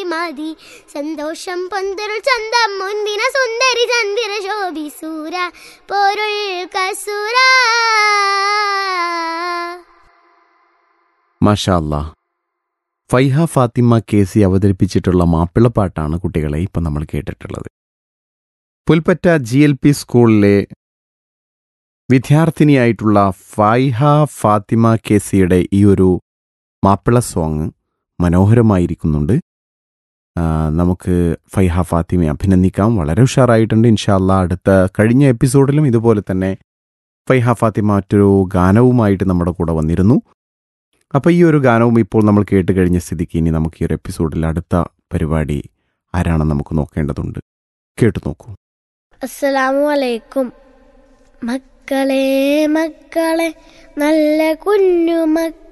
മതി സന്തോഷം പൊന്തരുൾ ചന്തം മുന്തിന സുന്ദരി ചന്ദിര ശോഭിസൂര പൊരുൾ കസുര മാഷാ അല്ലാ ഫൈഹ ഫാത്തിമ കെ സി അവതരിപ്പിച്ചിട്ടുള്ള മാപ്പിളപ്പാട്ടാണ് കുട്ടികളെ ഇപ്പം നമ്മൾ കേട്ടിട്ടുള്ളത് പുൽപ്പറ്റ ജി എൽ പി സ്കൂളിലെ വിദ്യാർത്ഥിനിയായിട്ടുള്ള ഫൈഹ ഫാത്തിമ കെ സിയുടെ ഈ ഒരു മാപ്പിള സോങ് മനോഹരമായിരിക്കുന്നുണ്ട് ആ, നമുക്ക് ഫൈഹ ഫാത്തിമയെ അഭിനന്ദിക്കാം വളരെ ഉഷാറായിട്ടുണ്ട് ഇൻഷാല്ല അടുത്ത കഴിഞ്ഞ എപ്പിസോഡിലും ഇതുപോലെ തന്നെ ഫൈഹ ഫാത്തിമ മറ്റൊരു ഗാനവുമായിട്ട് നമ്മുടെ കൂടെ വന്നിരുന്നു അപ്പോൾ ഈ ഒരു ഗാനവും ഇപ്പോൾ നമ്മൾ കേട്ട് കഴിഞ്ഞ സ്ഥിതിക്ക് ഇനി നമുക്ക് ഈ ഒരു എപ്പിസോഡിൽ അടുത്ത പരിപാടി ആരാണെന്ന് നമുക്ക് നോക്കേണ്ടതുണ്ട് കേട്ടു നോക്കൂ അസ്സലാമു അലൈക്കും മക്കളെ മക്കളെ നല്ല കുഞ്ഞു